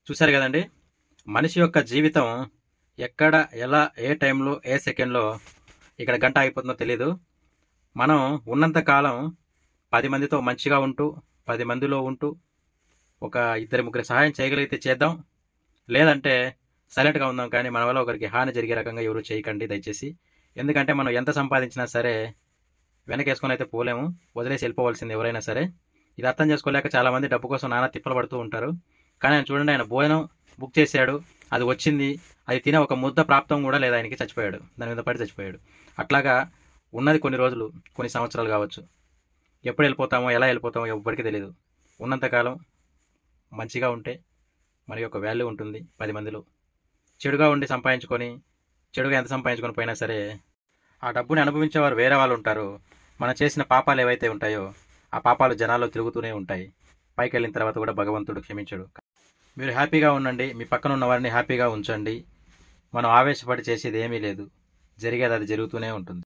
చూశారు కదండి మనిషి యొక్క జీవితం ఎక్కడ ఎలా ఏ టైంలో ఏ సెకండ్లో ఇక్కడ గంట అయిపోతుందో తెలీదు మనం ఉన్నంత కాలం పది మందితో మంచిగా ఉంటూ పది మందిలో ఉంటూ ఒక ఇద్దరు ముగ్గురు సహాయం చేయగలిగితే చేద్దాం లేదంటే సైలెంట్గా ఉందాం కానీ మన వల్ల ఒకరికి హాని జరిగే రకంగా ఎవరు చేయకండి దయచేసి ఎందుకంటే మనం ఎంత సంపాదించినా సరే వెనకేసుకొని అయితే పోలేము వదిలేసి వెళ్ళిపోవాల్సింది ఎవరైనా సరే ఇది అర్థం చేసుకోలేక చాలామంది డబ్బు కోసం నానా తిప్పలు పడుతూ ఉంటారు కానీ ఆయన చూడండి ఆయన భోజనం బుక్ చేశాడు అది వచ్చింది అది తినే ఒక ముద్ద ప్రాప్తం కూడా లేదు ఆయనకి చచ్చిపోయాడు దాని మీద పడి చచ్చిపోయాడు అట్లాగా ఉన్నది కొన్ని రోజులు కొన్ని సంవత్సరాలు కావచ్చు ఎప్పుడు వెళ్ళిపోతామో ఎలా వెళ్ళిపోతామో ఎవ్వరికీ తెలియదు ఉన్నంతకాలం మంచిగా ఉంటే మరి యొక్క వాల్యూ ఉంటుంది పది మందిలో చెడుగా ఉండి సంపాదించుకొని చెడుగా ఎంత సంపాదించుకొని పోయినా సరే ఆ డబ్బుని అనుభవించేవారు వేరే వాళ్ళు ఉంటారు మనం చేసిన పాపాలు ఏవైతే ఉంటాయో ఆ పాపాలు జనాల్లో తిరుగుతూనే ఉంటాయి పైకి వెళ్ళిన తర్వాత కూడా భగవంతుడు క్షమించడు మీరు హ్యాపీగా ఉండండి మీ పక్కన ఉన్న వారిని హ్యాపీగా ఉంచండి మనం ఆవేశపడి చేసేది ఏమీ లేదు జరిగేది అది జరుగుతూనే ఉంటుంది